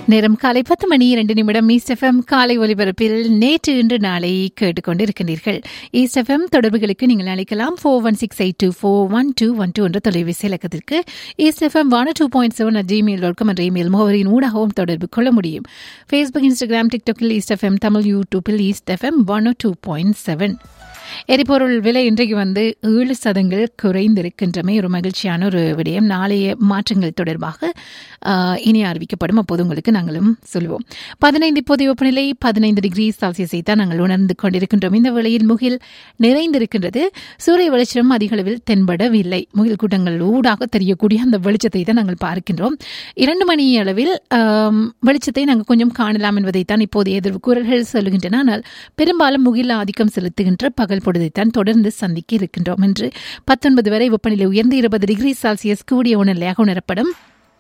நேரம் காலை பத்து மணி இரண்டு நிமிடம் ஈஸ்ட் எஃப்எம் காலை ஒலிபரப்பில் நேற்று இன்று நாளை கேட்டுக்கொண்டிருக்கின்றீர்கள் ஈஸ்ட் எஃப்எம் தொடர்புகளுக்கு நீங்கள் அழைக்கலாம் four one six eight two four one two one two என்ற தொலைபேசி இலக்கத்திற்கு east FM one two point seven at Gmail dot com என்ற இமெயில் முகவரியின் ஊடாகவும் தொடர்பு கொள்ள முடியும் ஃபேஸ்புக் இன்ஸ்டாகிராம் டிக்டாக்கில் ஈஸ்ட் எஃப்எம் தமிழ் யூடியூப்பில் east FM one two point seven எரிபொருள் விலை இன்றைக்கு வந்து ஏழு சதங்கள் குறைந்திருக்கின்றமை ஒரு மகிழ்ச்சியான ஒரு விடயம் நாளைய மாற்றங்கள் தொடர்பாக ஆஹ், இனி அறிவிக்கப்படும் அப்போது உங்களுக்கு நாங்களும் சொல்லுவோம் பதினைந்து இப்போதைய வெப்பநிலை பதினைந்து டிகிரி செல்சியஸை தான் நாங்கள் உணர்ந்து கொண்டிருக்கின்றோம் இந்த வேளையில் முகில் நிறைந்திருக்கின்றது சூரிய வெளிச்சம் அதிக அளவில் தென்படவில்லை முகில் கூட்டங்கள் ஊடாக தெரியக்கூடிய அந்த வெளிச்சத்தை தான் நாங்கள் பார்க்கின்றோம் இரண்டு மணி அளவில் ஆம், வெளிச்சத்தை நாங்கள் கொஞ்சம் காணலாம் என்பதைத்தான் இப்போதைய எதிர்வு கூறல்கள் சொல்லுகின்றன ஆனால் பெரும்பாலும் முகில் ஆதிக்கம் செலுத்துகின்ற பகல் பொழுதைத்தான் தொடர்ந்து சந்திக்க இருக்கின்றோம் என்று பத்தொன்பது வரை வெப்பநிலை உயர்ந்து இருபது டிகிரி செல்சியஸ் கூடிய உணர்நிலையாக உணரப்படும்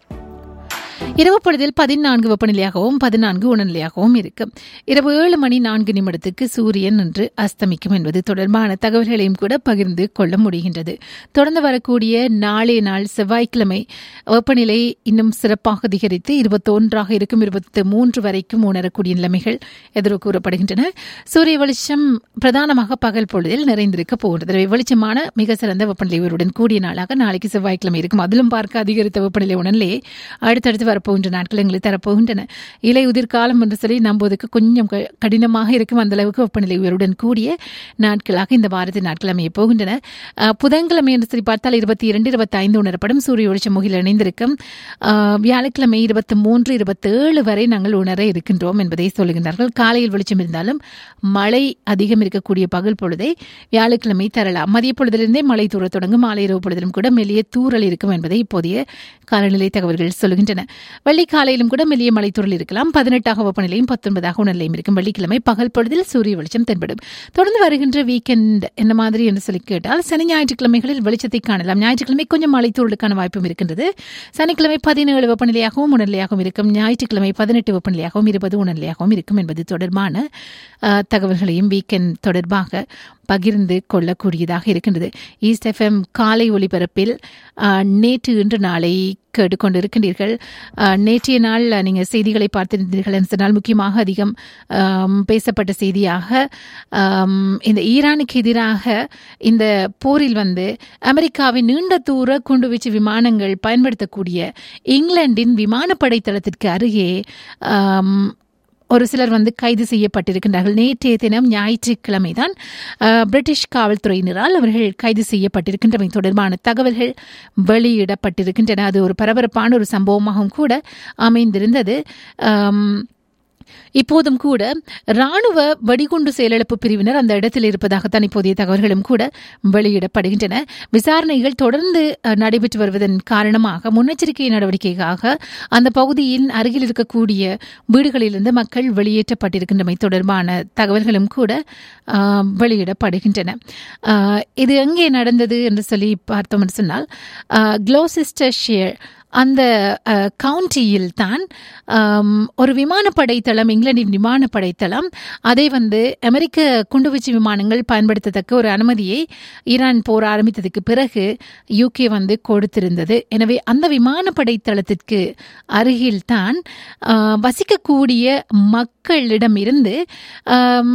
இரவு பொழுதில் பதினான்கு வெப்பநிலையாகவும் பதினான்கு உணர்நிலையாகவும் இருக்கும் இரவு ஏழு மணி நான்கு நிமிடத்துக்கு சூரியன் என்று அஸ்தமிக்கும் என்பது தொடர்பான தகவல்களையும் கூட பகிர்ந்து கொள்ள முடிகின்றது தொடர்ந்து வரக்கூடிய நாளே நாள் செவ்வாய்க்கிழமை வெப்பநிலை இன்னும் சிறப்பாக அதிகரித்து இருபத்தொன்றாக இருக்கும் இருபத்தி மூன்று வரைக்கும் உணரக்கூடிய நிலைமைகள் எதிர்வு கூறப்படுகின்றன சூரிய வெளிச்சம் பிரதானமாக பகல் பொழுதில் நிறைந்திருக்க போகின்றது எனவே வெளிச்சமான மிக சிறந்த வெப்பநிலை உயர்வுடன் கூடிய நாளாக நாளைக்கு செவ்வாய்க்கிழமை இருக்கும் அதிலும் பார்க்க அதிகரித்த வெப்பநிலை உடனே அடுத்தடுத்து வரப்போகின்ற நாட்கள் எங்களுக்கு தரப்போகின்றன இலை உதிர்காலம் என்று சொல்லி நம்புவதற்கு கொஞ்சம் க- கடினமாக இருக்கும் அந்த அளவுக்கு வெப்பநிலை உயர்வுடன் கூடிய நாட்களாக இந்த வாரத்தின் நாட்கள் அமைய போகின்றன அஹ், புதன்கிழமை என்று சொல்லி பார்த்தால் இருபத்தி இரண்டு இருபத்தி ஐந்து உணரப்படும் சூரிய வெளிச்சம் முகில் இணைந்திருக்கும் அஹ், வியாழக்கிழமை இருபத்தி மூன்று இருபத்தேழு வரை நாங்கள் உணர இருக்கின்றோம் என்பதை சொல்லுகின்றார்கள் காலையில் வெளிச்சம் இருந்தாலும் மழை அதிகம் இருக்கக்கூடிய பகல் பொழுதை வியாழக்கிழமை தரலாம் மதிய பொழுதிலிருந்தே மழை தூரத் தொடங்கும் மாலை இரவு பொழுதிலும் கூட மெல்லிய தூறல் இருக்கும் என்பதை இப்போதைய காலநிலை தகவல்கள் சொல்கின்றன வெள்ளி காலையிலும் கூட மெல்லிய மழை தூறல் இருக்கலாம் பதினெட்டாக வெப்பநிலையும் பத்தொன்பதாக உணர்நிலையும் இருக்கும் வெள்ளிக்கிழமை பகல் பொழுதில் சூரிய வெளிச்சம் தென்படும் தொடர்ந்து வருகின்ற வீக்கெண்ட் என்ன மாதிரி என்று சொல்லி கேட்டால் சனி ஞாயிற்றுக்கிழமைகளில் வெளிச்சத்தை காணலாம் ஞாயிற்றுக்கிழமை கொஞ்சம் மழை தூறலுக்கான வாய்ப்பும் இருக்கின்றது சனிக்கிழமை பதினேழு வெப்பநிலையாகவும் உணர்நிலையாகவும் இருக்கும் ஞாயிற்றுக்கிழமை பதினெட்டு வெப்பநிலையாகவும் இருபது உணர்நிலையாகவும் இருக்கும் என்பது தொடர்பான அஹ், தகவல்களையும் வீக்கெண்ட் தொடர்பாக பகிர்ந்து கொள்ளக்கூடியதாக இருக்கின்றது ஈஸ்ட் எஃப்எம் காலை ஒலிபரப்பில் அஹ், நேற்று இன்று நாளை கேட்டுக்கொண்டிருக்கின்றீர்கள் அஹ், நேற்றைய நாள் நீங்கள் செய்திகளை பார்த்திருந்தீர்கள் என்று சொன்னால் முக்கியமாக அதிகம் ஆம், பேசப்பட்ட செய்தியாக ஆம், இந்த ஈரானுக்கு எதிராக இந்த போரில் வந்து அமெரிக்காவின் நீண்ட தூர குண்டுவீச்சு விமானங்கள் பயன்படுத்தக்கூடிய இங்கிலாந்தின் விமானப்படை தளத்திற்கு அருகே ஆம், ஒரு சிலர் வந்து கைது செய்யப்பட்டிருக்கின்றார்கள் நேற்றைய தினம் ஞாயிற்றுக்கிழமை தான் பிரிட்டிஷ் காவல்துறையினரால் அவர்கள் கைது செய்யப்பட்டிருக்கின்றமை தொடர்பான தகவல்கள் வெளியிடப்பட்டிருக்கின்றன அது ஒரு பரபரப்பான ஒரு சம்பவமாகவும் கூட அமைந்திருந்தது ஆம், இப்போதும் கூட ராணுவ வெடிகுண்டு செயலிழப்பு பிரிவினர் அந்த இடத்தில் இருப்பதாகத்தான் இப்போதைய தகவல்களும் கூட வெளியிடப்படுகின்றன விசாரணைகள் தொடர்ந்து அஹ், நடைபெற்று வருவதன் காரணமாக முன்னெச்சரிக்கை நடவடிக்கைக்காக அந்த பகுதியின் அருகில் இருக்கக்கூடிய வீடுகளிலிருந்து மக்கள் வெளியேற்றப்பட்டிருக்கின்றமை தொடர்பான தகவல்களும் கூட ஆஹ், வெளியிடப்படுகின்றன ஆஹ், இது எங்கே நடந்தது என்று சொல்லி பார்த்தோம் என்று சொன்னால் குளோசிஸ்டர்ஷியர் அந்த கவுண்டியில் தான் ஆம், ஒரு விமானப்படை தளம் இங்கிலாந்தின் விமானப்படை தளம் அதை வந்து அமெரிக்க குண்டுவீச்சு விமானங்கள் பயன்படுத்தத்தக்க ஒரு அனுமதியை ஈரான் போர் ஆரம்பித்ததுக்கு பிறகு யூகே வந்து கொடுத்திருந்தது எனவே அந்த விமானப்படை தளத்திற்கு அருகில்தான் ஆ, வசிக்கக்கூடிய மக்களிடமிருந்து ஆம்,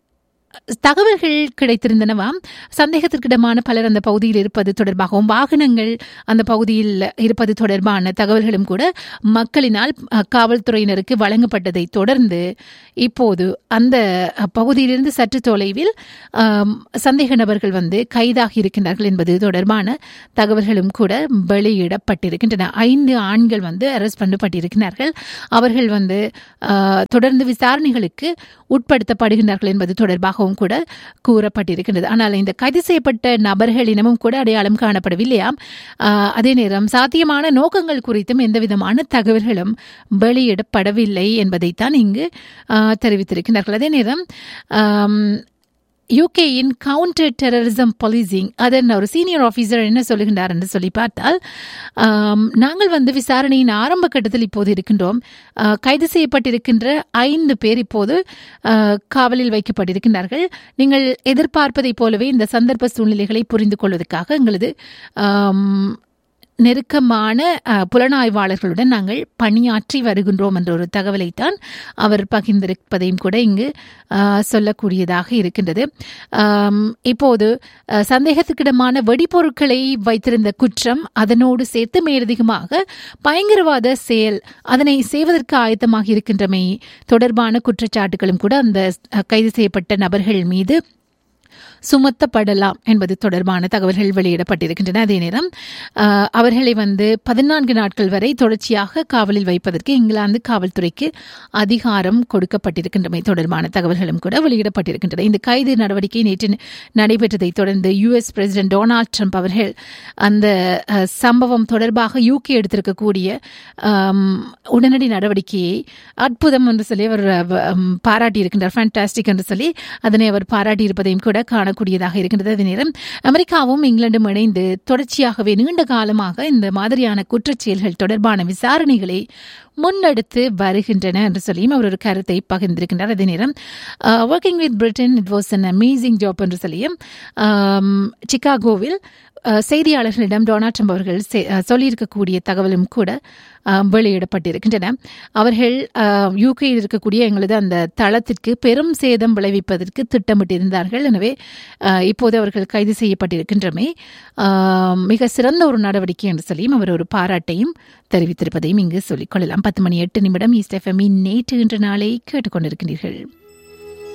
தகவல்கள் கிடைத்திருந்தனவாம் சந்தேகத்திற்கிடமான பலர் அந்த பகுதியில் இருப்பது தொடர்பாகவும் வாகனங்கள் அந்த பகுதியில் இருப்பது தொடர்பான தகவல்களும் கூட மக்களினால் அஹ், காவல்துறையினருக்கு வழங்கப்பட்டதை தொடர்ந்து இப்போது அந்த அஹ், பகுதியிலிருந்து சற்று தொலைவில் ஆம், சந்தேக நபர்கள் வந்து கைதாகி இருக்கின்றார்கள் என்பது தொடர்பான தகவல்களும் கூட வெளியிடப்பட்டிருக்கின்றன ஐந்து ஆண்கள் வந்து அரெஸ்ட் பண்ணப்பட்டிருக்கிறார்கள் அவர்கள் வந்து ஆஹ், தொடர்ந்து விசாரணைகளுக்கு உட்படுத்தப்படுகின்றார்கள் என்பது தொடர்பாகவும் கூட கூறப்பட்டிருக்கின்றது ஆனால் இந்த கைது செய்யப்பட்ட நபர்கள் இனமும் கூட அடையாளம் காணப்படவில்லையாம் ஆஹ், அதே நேரம் சாத்தியமான நோக்கங்கள் குறித்தும் எந்தவிதமான தகவல்களும் வெளியிடப்படவில்லை என்பதைத்தான் இங்கு ஆஹ், தெரிவித்திருக்கிறார்கள் அதே நேரம் ஆம், யூகேயின் கவுண்டர் டெரரிசம் பாலிசிங் அதன் ஒரு சீனியர் ஆஃபீஸர் என்ன சொல்லுகின்றார் என்று சொல்லி பார்த்தால் ஆம், நாங்கள் வந்து விசாரணையின் ஆரம்ப கட்டத்தில் இப்போது இருக்கின்றோம் ஆ, கைது செய்யப்பட்டிருக்கின்ற ஐந்து பேர் இப்போது ஆ, காவலில் வைக்கப்பட்டிருக்கின்றார்கள் நீங்கள் எதிர்பார்ப்பதைப் போலவே இந்த சந்தர்ப்ப சூழ்நிலைகளை புரிந்து கொள்வதற்காக எங்களது ஆம், நெருக்கமான அஹ், புலனாய்வாளர்களுடன் நாங்கள் பணியாற்றி வருகின்றோம் என்ற ஒரு தகவலைத்தான் அவர் பகிர்ந்திருப்பதையும் கூட இங்கு அஹ், சொல்லக்கூடியதாக இருக்கின்றது ஆம், இப்போது அஹ், சந்தேகத்துக்கிடமான வெடிபொருட்களை வைத்திருந்த குற்றம் அதனோடு சேர்த்து மேலதிகமாக பயங்கரவாத செயல் அதனை செய்வதற்கு ஆயத்தமாக இருக்கின்றமை தொடர்பான குற்றச்சாட்டுகளும் கூட அந்த அஹ், கைது செய்யப்பட்ட நபர்கள் மீது சுமத்தப்படலாம் என்பது தொடர்பான தகவல்கள் வெளியிடப்பட்டிருக்கின்றன அதே நேரம் அஹ், அவர்களை வந்து பதினான்கு நாட்கள் வரை தொடர்ச்சியாக காவலில் வைப்பதற்கு இங்கிலாந்து காவல்துறைக்கு அதிகாரம் கொடுக்கப்பட்டிருக்கின்றமை தொடர்பான தகவல்களும் கூட வெளியிடப்பட்டிருக்கின்றன இந்த கைது நடவடிக்கை நேற்று நடைபெற்றதை தொடர்ந்து யுஎஸ் பிரசிடென்ட் டொனால்ட் ட்ரம்ப் அவர்கள் அந்த அஹ், சம்பவம் தொடர்பாக யூகே எடுத்திருக்கக்கூடிய ஆம், உடனடி நடவடிக்கையை அற்புதம் என்று சொல்லி அவர் அஹ், பாராட்டியிருக்கின்றார் ஃபேண்டாஸ்டிக் என்று சொல்லி அதனை அவர் பாராட்டியிருப்பதையும் கூட காணக்கூடியதாக இருக்கின்றது அதே நேரம் அமெரிக்காவும் இங்கிலாந்தும் இணைந்து தொடர்ச்சியாகவே நீண்ட காலமாக இந்த மாதிரியான குற்றச்செயல்கள் தொடர்பான விசாரணைகளை முன்னெடுத்து வருகின்றன என்று சொல்லியும் அவர் ஒரு கருத்தை பகிர்ந்திருக்கின்றார் அதே நேரம் working with Britain it was an amazing job என்று சொல்லியும் ஆம், சிகாகோவில் அஹ், செய்தியாளர்களிடம் டொனால்ட் ட்ரம்ப் அவர்கள் செ- அஹ், சொல்லியிருக்கக்கூடிய தகவலும் கூட அஹ், வெளியிடப்பட்டிருக்கின்றன அவர்கள் யூகேயில் இருக்கக்கூடிய எங்களது அந்த தளத்திற்கு பெரும் சேதம் விளைவிப்பதற்கு திட்டமிட்டிருந்தார்கள் எனவே அஹ், இப்போது அவர்கள் கைது செய்யப்பட்டிருக்கின்றமை அஹ், மிக சிறந்த ஒரு நடவடிக்கை என்று சொல்லியும் அவர் ஒரு பாராட்டையும் தெரிவித்திருப்பதையும் இங்கு சொல்லிக் கொள்ளலாம் பத்து மணி எட்டு நிமிடம் ஈஸ்ட் எஃப்எம்மின் நேற்று இன்று நாளை கேட்டுக்கொண்டிருக்கிறீர்கள்